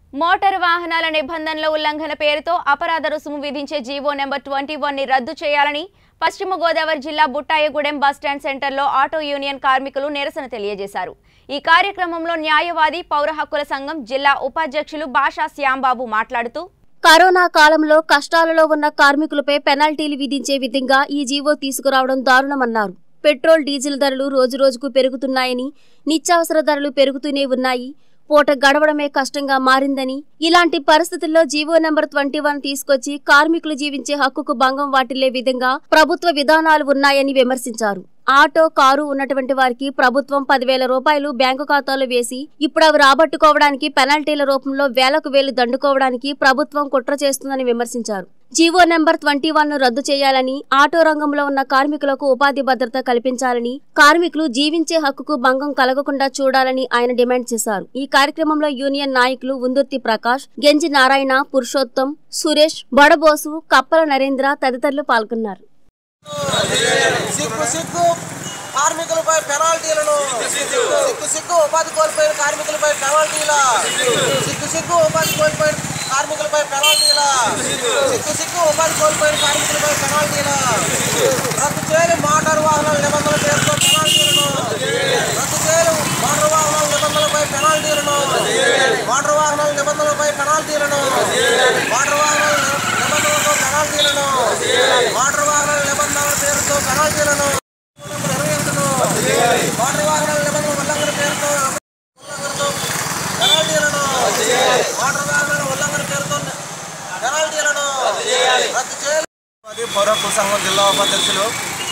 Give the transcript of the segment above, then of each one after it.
motor వాహనాల నిబంధనల ఉల్లంఘన పేరుతో అపరాధ రుసుము విధించే జీవో నెంబర్ ట్వంటీ వన్ ని రద్దు చేయాలని పశ్చిమ గోదావరి జిల్లా బుట్టాయగూడెం బస్టాండ్ సెంటర్లో ఆటో యూనియన్ కార్మికులు నిరసన తెలియజేశారు ఈ కార్యక్రమంలో న్యాయవాది పౌర హక్కుల సంఘం జిల్లా ఉపాధ్యక్షులు భాషా శ్యాంబాబు మాట్లాడుతూ కరోనా కాలంలో కష్టాలలో ఉన్న కార్మికులపై పెనాల్టీలు విధించే విధంగా ఈ జీవో తీసుకురావడం దారుణమన్నారు పెట్రోల్ డీజిల్ ధరలు రోజురోజుకు పెరుగుతున్నాయని నిత్యావసర ధరలు పెరుగుతూనే ఉన్నాయి పూట గడవడమే కష్టంగా మారిందని ఇలాంటి పరిస్థితుల్లో జీవో నెంబర్ ట్వంటీ వన్ తీసుకొచ్చి కార్మికులు జీవించే హక్కుకు భంగం వాటిల్లే విధంగా ప్రభుత్వ విధానాలు ఉన్నాయని విమర్శించారు ఆటో కారు ఉన్నటువంటి వారికి ప్రభుత్వం పదివేల రూపాయలు బ్యాంకు ఖాతాలో వేసి ఇప్పుడు అవి రాబట్టుకోవడానికి పెనాల్టీల రూపంలో వేలకు వేలు దండుకోవడానికి ప్రభుత్వం కుట్ర చేస్తుందని విమర్శించారు జీవో నెంబర్ ట్వంటీ వన్ ను రద్దు చేయాలని ఆటో రంగంలో ఉన్న కార్మికులకు ఉపాధి భద్రత కల్పించాలని కార్మికులు జీవించే హక్కుకు భంగం కలగకుండా చూడాలని ఆయన డిమాండ్ చేశారు ఈ కార్యక్రమంలో యూనియన్ నాయకులు ఉందుర్తి ప్రకాష్ గెంజి నారాయణ పురుషోత్తం సురేష్ బొడబోసు కప్పల నరేంద్ర తదితరులు పాల్గొన్నారు సిగ్గు సిగ్గు కార్మికులపై పెనాల్టీలను సిగ్గు సిగ్గు ఉపాధి కోల్పోయిన కార్మికులపై పెనాల్టీల సిగ్గు సిగ్గు ఉపాధి కోల్పోయిన కార్మికులపై పెనాల్టీల సిగ్గు సిగ్గు ఉపాధి కోల్పోయిన కార్మికులపై పెనాల్టీల రద్దు చేయని మోటారు వాహనాల నిబంధనల పేరుతో పెనాల్టీలను రద్దు చేయని మోటారు వాహనాల నిబంధనలపై పెనాల్టీలను మోటారు వాహనాల నిబంధనలపై పెనాల్టీలను మోటారు వాహనాల నిబంధనలతో పెనాల్టీలను మోటారు వాహనాల నిబంధనల పేరుతో పెనాల్టీలను ఇరవై ఒకటిను మోటారు వాహనాల నిబంధనల ఉల్లంఘన పేరుతో ఉల్లంఘనతో పెనాల్టీలను మోటారు వాహనాల ఉల్లంఘన పేరుతో పెనాల్టీలను రద్దు చేయాలి అది పౌరత్వ సంఘం జిల్లా ఉపాధ్యక్షులు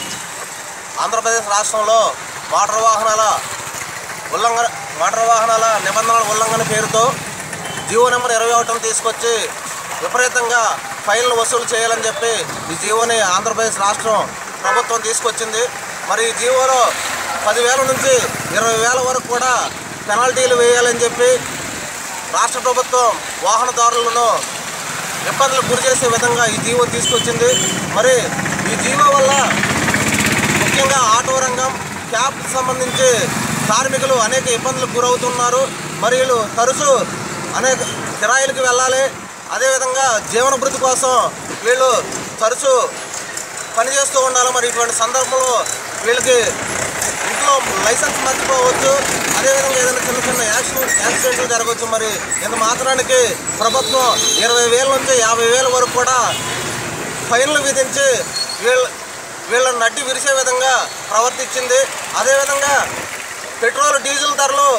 ఆంధ్రప్రదేశ్ రాష్ట్రంలో మోటారు వాహనాల ఉల్లంఘన మోటారు వాహనాల నిబంధనల ఉల్లంఘన పేరుతో జీవో నెంబర్ ఇరవై ఒకటిని తీసుకొచ్చి విపరీతంగా ఫైన్లు వసూలు చేయాలని చెప్పి ఈ జీవోని ఆంధ్రప్రదేశ్ రాష్ట్రం ప్రభుత్వం తీసుకొచ్చింది మరి ఈ జీవోలో పదివేల నుంచి ఇరవై వేల వరకు కూడా పెనాల్టీలు వేయాలని చెప్పి రాష్ట్ర ప్రభుత్వం వాహనదారులను ఇబ్బందులకు గురి చేసే విధంగా ఈ జీవో తీసుకొచ్చింది మరి ఈ జీవో వల్ల ముఖ్యంగా ఆటో రంగం క్యాబ్ సంబంధించి కార్మికులు అనేక ఇబ్బందులకు గురవుతున్నారు మరి వీళ్ళు తరచూ అనేక కిరాయిలకు వెళ్ళాలి అదేవిధంగా జీవన భృతి కోసం వీళ్ళు తరచూ పనిచేస్తూ ఉండాలి మరి ఇటువంటి సందర్భంలో వీళ్ళకి ఇంట్లో లైసెన్స్ మర్చిపోవచ్చు అదేవిధంగా ఏదైనా చిన్న చిన్న యాక్సిడెంట్ యాక్సిడెంట్లు జరగవచ్చు మరి ఇంత మాత్రానికి ప్రభుత్వం ఇరవై వేల నుంచి యాభై వేల వరకు కూడా ఫైన్లు విధించి వీళ్ళ వీళ్ళని నడ్డి విరిసే విధంగా ప్రవర్తించింది అదేవిధంగా పెట్రోల్ డీజిల్ ధరలు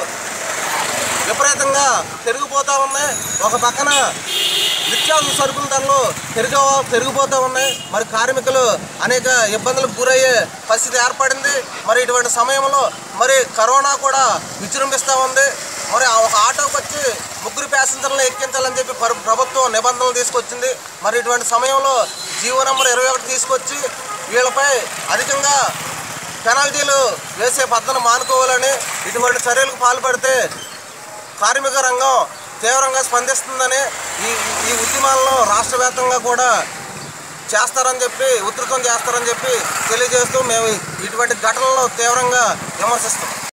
విపరీతంగా పెరిగిపోతూ ఉన్నాయి ఒక పక్కన నిత్యావసర సరుకుల ధరలు పెరిగి పెరిగిపోతూ ఉన్నాయి మరి కార్మికులు అనేక ఇబ్బందులకు గురయ్యే పరిస్థితి ఏర్పడింది మరి ఇటువంటి సమయంలో మరి కరోనా కూడా విజృంభిస్తూ ఉంది మరి ఆ ఒక ఆటోకి వచ్చి ముగ్గురు ప్యాసింజర్లను ఎక్కించాలని చెప్పి ప్ర- ప్రభుత్వం నిబంధనలు తీసుకొచ్చింది మరి ఇటువంటి సమయంలో జీవో నెంబర్ ఇరవై ఒకటి తీసుకొచ్చి వీళ్ళపై అధికంగా పెనాల్టీలు వేసే పద్ధతిని మానుకోవాలని ఇటువంటి చర్యలకు పాల్పడితే కార్మిక రంగం తీవ్రంగా స్పందిస్తుందని ఈ ఈ ఉద్యమాలను రాష్ట్ర వ్యాప్తంగా కూడా చేస్తారని చెప్పి ఉధృతం చేస్తారని చెప్పి తెలియజేస్తూ మేము ఇటువంటి ఘటనలను తీవ్రంగా విమర్శిస్తాం